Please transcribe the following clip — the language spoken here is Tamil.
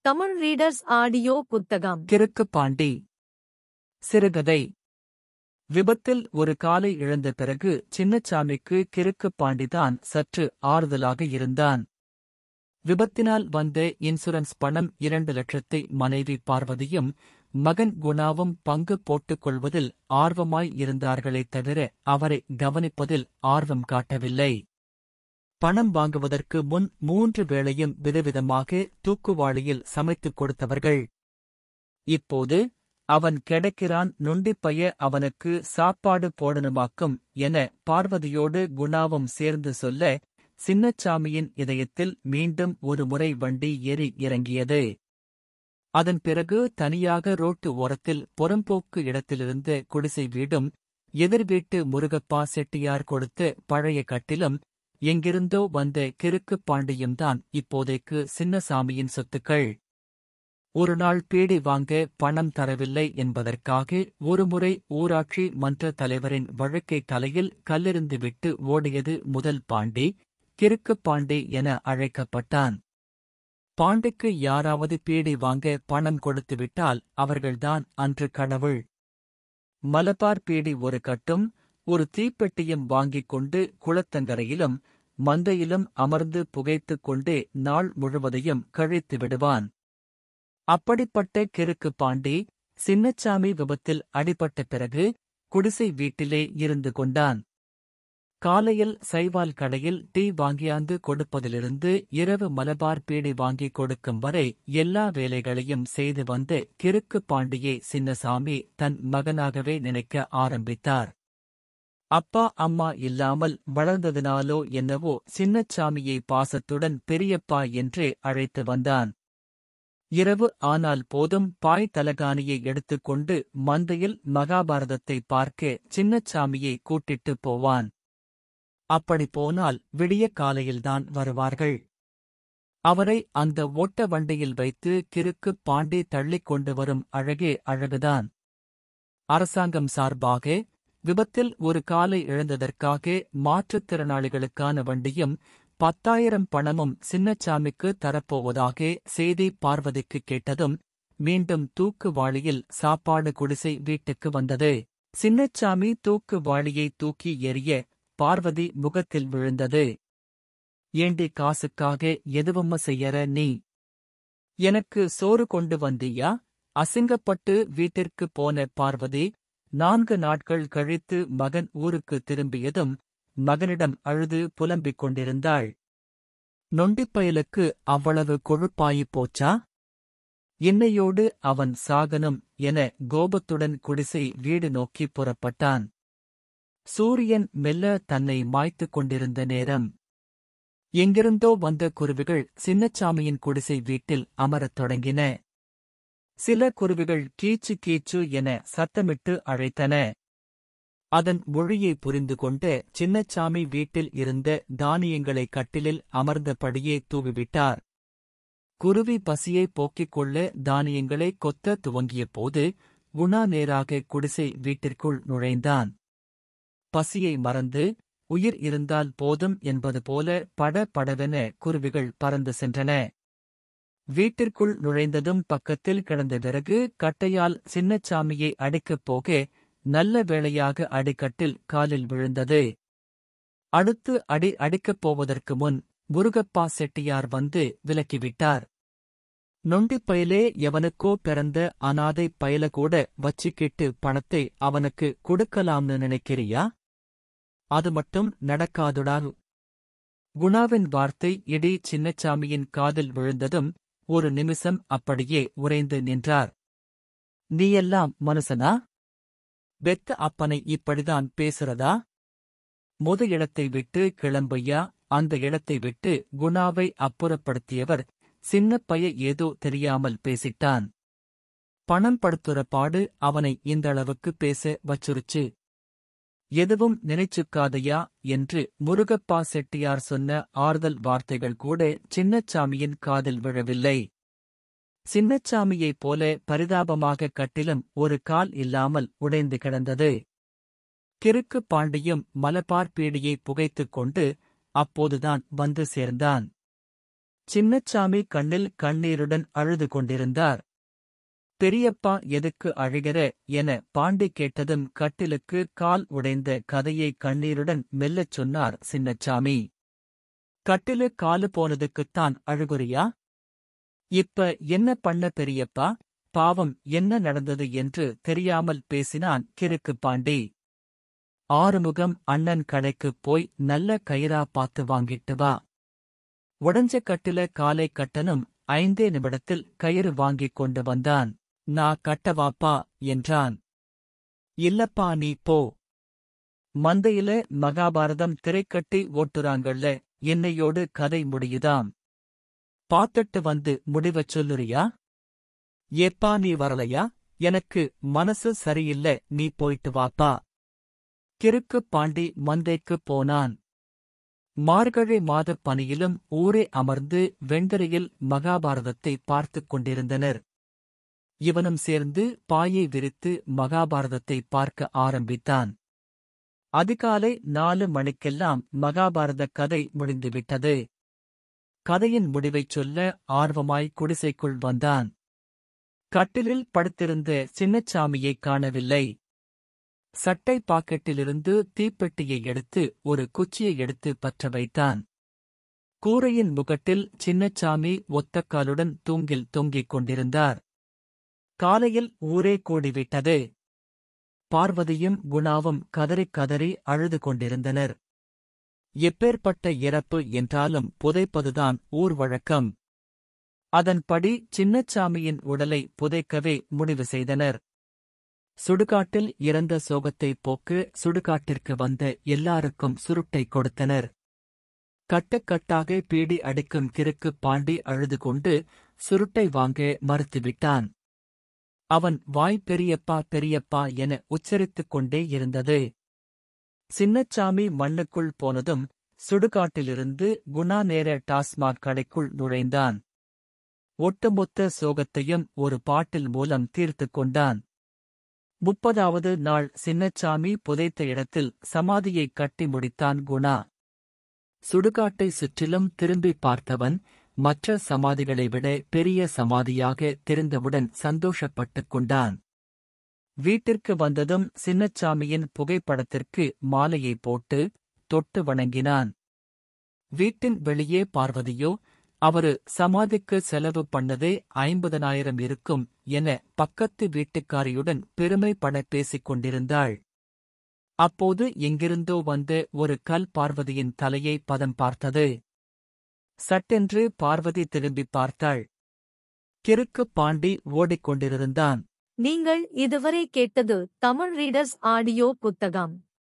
தமிழ் ரீடர்ஸ் ஆடியோ புத்தகம் கிறுக்கு பாண்டி சிறுகதை விபத்தில் ஒரு காலை இழந்த பிறகு சின்னச்சாமிக்கு கிறுக்கு பாண்டிதான் சற்று ஆறுதலாக இருந்தான் விபத்தினால் வந்த இன்சூரன்ஸ் பணம் இரண்டு லட்சத்தை மனைவி பார்வதியும் மகன் குணாவும் பங்கு போட்டுக் கொள்வதில் ஆர்வமாய் இருந்தார்களே தவிர அவரை கவனிப்பதில் ஆர்வம் காட்டவில்லை பணம் வாங்குவதற்கு முன் மூன்று வேளையும் விதவிதமாக தூக்குவாளியில் சமைத்துக் கொடுத்தவர்கள் இப்போது அவன் கிடைக்கிறான் நொண்டிப்பைய அவனுக்கு சாப்பாடு போடணுமாக்கும் என பார்வதியோடு குணாவும் சேர்ந்து சொல்ல சின்னச்சாமியின் இதயத்தில் மீண்டும் ஒரு முறை வண்டி ஏறி இறங்கியது அதன் பிறகு தனியாக ரோட்டு ஓரத்தில் புறம்போக்கு இடத்திலிருந்து குடிசை வீடும் எதிர் வீட்டு முருகப்பா செட்டியார் கொடுத்த பழைய கட்டிலும் எங்கிருந்தோ வந்த கிறுக்கு பாண்டியும்தான் இப்போதைக்கு சின்னசாமியின் சொத்துக்கள் ஒரு நாள் பீடி வாங்க பணம் தரவில்லை என்பதற்காக ஒருமுறை ஊராட்சி மன்ற தலைவரின் வழக்கை தலையில் கல்லெறிந்துவிட்டு ஓடியது முதல் பாண்டி கிறுக்கு பாண்டி என அழைக்கப்பட்டான் பாண்டிக்கு யாராவது பீடி வாங்க பணம் கொடுத்துவிட்டால் அவர்கள்தான் அன்று கடவுள் மலபார் பீடி ஒரு கட்டும் ஒரு தீப்பெட்டியும் வாங்கிக் கொண்டு குளத்தங்கரையிலும் மந்தையிலும் அமர்ந்து புகைத்துக் கொண்டே நாள் முழுவதையும் கழித்து விடுவான் அப்படிப்பட்ட கிறுக்கு பாண்டி சின்னச்சாமி விபத்தில் அடிபட்ட பிறகு குடிசை வீட்டிலே இருந்து கொண்டான் காலையில் சைவால் கடையில் டீ வாங்கியாந்து கொடுப்பதிலிருந்து இரவு மலபார் பீடி வாங்கிக் கொடுக்கும் வரை எல்லா வேலைகளையும் செய்து வந்த கிறுக்கு பாண்டியை சின்னசாமி தன் மகனாகவே நினைக்க ஆரம்பித்தார் அப்பா அம்மா இல்லாமல் வளர்ந்ததினாலோ என்னவோ சின்னச்சாமியை பாசத்துடன் பெரியப்பா என்றே அழைத்து வந்தான் இரவு ஆனால் போதும் பாய் தலகாணியை எடுத்துக்கொண்டு மந்தையில் மகாபாரதத்தை பார்க்க சின்னச்சாமியை கூட்டிட்டு போவான் அப்படி போனால் விடிய காலையில்தான் வருவார்கள் அவரை அந்த ஓட்ட வண்டியில் வைத்து கிறுக்கு பாண்டி தள்ளிக் கொண்டு வரும் அழகே அழகுதான் அரசாங்கம் சார்பாக விபத்தில் ஒரு காலை இழந்ததற்காக மாற்றுத்திறனாளிகளுக்கான வண்டியும் பத்தாயிரம் பணமும் சின்னச்சாமிக்கு தரப்போவதாக செய்தி பார்வதிக்கு கேட்டதும் மீண்டும் தூக்கு வாளியில் சாப்பாடு குடிசை வீட்டுக்கு வந்தது சின்னச்சாமி தூக்கு வாளியை தூக்கி எறிய பார்வதி முகத்தில் விழுந்தது ஏண்டி காசுக்காக எதுவும்ம செய்யற நீ எனக்கு சோறு கொண்டு வந்தியா அசிங்கப்பட்டு வீட்டிற்கு போன பார்வதி நான்கு நாட்கள் கழித்து மகன் ஊருக்கு திரும்பியதும் மகனிடம் அழுது புலம்பிக் கொண்டிருந்தாள் நொண்டிப்பயலுக்கு அவ்வளவு கொழுப்பாயிப் போச்சா இன்னையோடு அவன் சாகனும் என கோபத்துடன் குடிசை வீடு நோக்கி புறப்பட்டான் சூரியன் மெல்ல தன்னை மாய்த்துக் கொண்டிருந்த நேரம் எங்கிருந்தோ வந்த குருவிகள் சின்னச்சாமியின் குடிசை வீட்டில் அமரத் தொடங்கின சில குருவிகள் கீச்சு கீச்சு என சத்தமிட்டு அழைத்தன அதன் மொழியை புரிந்து கொண்டு சின்னச்சாமி வீட்டில் இருந்த தானியங்களை கட்டிலில் அமர்ந்தபடியே தூவிவிட்டார் குருவி பசியை போக்கிக் கொள்ள தானியங்களை கொத்த துவங்கிய போது குணா நேராக குடிசை வீட்டிற்குள் நுழைந்தான் பசியை மறந்து உயிர் இருந்தால் போதும் என்பது போல பட படவென குருவிகள் பறந்து சென்றன வீட்டிற்குள் நுழைந்ததும் பக்கத்தில் கிடந்த விறகு கட்டையால் சின்னச்சாமியை அடிக்கப் போக நல்ல வேளையாக அடிக்கட்டில் காலில் விழுந்தது அடுத்து அடி அடிக்கப் போவதற்கு முன் முருகப்பா செட்டியார் வந்து விலக்கிவிட்டார் நொண்டிப்பயலே எவனுக்கோ பிறந்த அனாதை பயல கூட வச்சிக்கிட்டு பணத்தை அவனுக்கு கொடுக்கலாம்னு நினைக்கிறியா அது மட்டும் நடக்காதுடா குணாவின் வார்த்தை இடி சின்னச்சாமியின் காதில் விழுந்ததும் ஒரு நிமிஷம் அப்படியே உறைந்து நின்றார் நீயெல்லாம் மனுஷனா பெத்த அப்பனை இப்படிதான் பேசுறதா முத இடத்தை விட்டு கிளம்பையா அந்த இடத்தை விட்டு குணாவை அப்புறப்படுத்தியவர் சின்ன பைய ஏதோ தெரியாமல் பேசிட்டான் பணம் படுத்துற பாடு அவனை இந்த அளவுக்கு பேச வச்சுருச்சு எதுவும் நினைச்சுக்காதையா என்று முருகப்பா செட்டியார் சொன்ன ஆறுதல் வார்த்தைகள் கூட சின்னச்சாமியின் காதில் விழவில்லை சின்னச்சாமியைப் போல பரிதாபமாக கட்டிலும் ஒரு கால் இல்லாமல் உடைந்து கிடந்தது கிறுக்கு பாண்டியும் மலபார் பீடியை புகைத்துக் கொண்டு அப்போதுதான் வந்து சேர்ந்தான் சின்னச்சாமி கண்ணில் கண்ணீருடன் அழுது கொண்டிருந்தார் பெரியப்பா எதுக்கு அழுகிற என பாண்டி கேட்டதும் கட்டிலுக்கு கால் உடைந்த கதையை கண்ணீருடன் மெல்லச் சொன்னார் சின்னச்சாமி கட்டிலு காலு போனதுக்குத்தான் அழுகுறியா இப்ப என்ன பண்ண பெரியப்பா பாவம் என்ன நடந்தது என்று தெரியாமல் பேசினான் கிறுக்கு பாண்டி ஆறுமுகம் அண்ணன் கடைக்குப் போய் நல்ல கயிறா பார்த்து வாங்கிட்டு வா உடஞ்ச கட்டில காலை கட்டனும் ஐந்தே நிமிடத்தில் கயிறு வாங்கிக் கொண்டு வந்தான் நான் கட்டவாப்பா என்றான் இல்லப்பா நீ போ மந்தையில மகாபாரதம் திரைக்கட்டி ஓட்டுறாங்கள்ல என்னையோடு கதை முடியுதாம் பாத்துட்டு வந்து முடிவச் சொல்லுறியா ஏப்பா நீ வரலையா எனக்கு மனசு சரியில்ல நீ போயிட்டு வாப்பா கிறுக்கு பாண்டி மந்தைக்குப் போனான் மார்கழி மாதப் பனியிலும் ஊரே அமர்ந்து வெண்டரையில் மகாபாரதத்தை பார்த்துக் கொண்டிருந்தனர் இவனும் சேர்ந்து பாயை விரித்து மகாபாரதத்தை பார்க்க ஆரம்பித்தான் அதிகாலை நாலு மணிக்கெல்லாம் மகாபாரத கதை முடிந்துவிட்டது கதையின் முடிவைச் சொல்ல ஆர்வமாய் குடிசைக்குள் வந்தான் கட்டிலில் படுத்திருந்த சின்னச்சாமியைக் காணவில்லை சட்டை பாக்கெட்டிலிருந்து தீப்பெட்டியை எடுத்து ஒரு குச்சியை எடுத்து பற்ற வைத்தான் கூரையின் முகட்டில் சின்னச்சாமி ஒத்தக்காலுடன் தூங்கில் தொங்கிக் கொண்டிருந்தார் காலையில் ஊரே கூடிவிட்டது பார்வதியும் குணாவும் கதறிக் கதறி அழுது கொண்டிருந்தனர் எப்பேற்பட்ட இறப்பு என்றாலும் புதைப்பதுதான் ஊர் வழக்கம் அதன்படி சின்னச்சாமியின் உடலை புதைக்கவே முடிவு செய்தனர் சுடுகாட்டில் இறந்த சோகத்தை போக்கு சுடுகாட்டிற்கு வந்த எல்லாருக்கும் சுருட்டை கொடுத்தனர் கட்டுக்கட்டாக பீடி அடிக்கும் கிறுக்கு பாண்டி அழுது கொண்டு சுருட்டை வாங்க மறுத்துவிட்டான் அவன் வாய் பெரியப்பா பெரியப்பா என உச்சரித்துக் கொண்டே இருந்தது சின்னச்சாமி மண்ணுக்குள் போனதும் சுடுகாட்டிலிருந்து குணா நேர டாஸ்மாக் கடைக்குள் நுழைந்தான் ஒட்டுமொத்த சோகத்தையும் ஒரு பாட்டில் மூலம் தீர்த்துக் கொண்டான் முப்பதாவது நாள் சின்னச்சாமி புதைத்த இடத்தில் சமாதியைக் கட்டி முடித்தான் குணா சுடுகாட்டை சுற்றிலும் திரும்பி பார்த்தவன் மற்ற சமாதிகளை விட பெரிய சமாதியாக தெரிந்தவுடன் சந்தோஷப்பட்டுக் கொண்டான் வீட்டிற்கு வந்ததும் சின்னச்சாமியின் புகைப்படத்திற்கு மாலையை போட்டு தொட்டு வணங்கினான் வீட்டின் வெளியே பார்வதியோ அவரு சமாதிக்கு செலவு பண்ணதே ஐம்பதனாயிரம் இருக்கும் என பக்கத்து வீட்டுக்காரியுடன் பெருமைப்பட பேசிக் கொண்டிருந்தாள் அப்போது எங்கிருந்தோ வந்த ஒரு கல் பார்வதியின் தலையை பதம் பார்த்தது சட்டென்று பார்வதி திரும்பிப் பார்த்தாள் கிறுக்கு பாண்டி ஓடிக்கொண்டிருந்தான் நீங்கள் இதுவரை கேட்டது தமிழ் ரீடர்ஸ் ஆடியோ புத்தகம்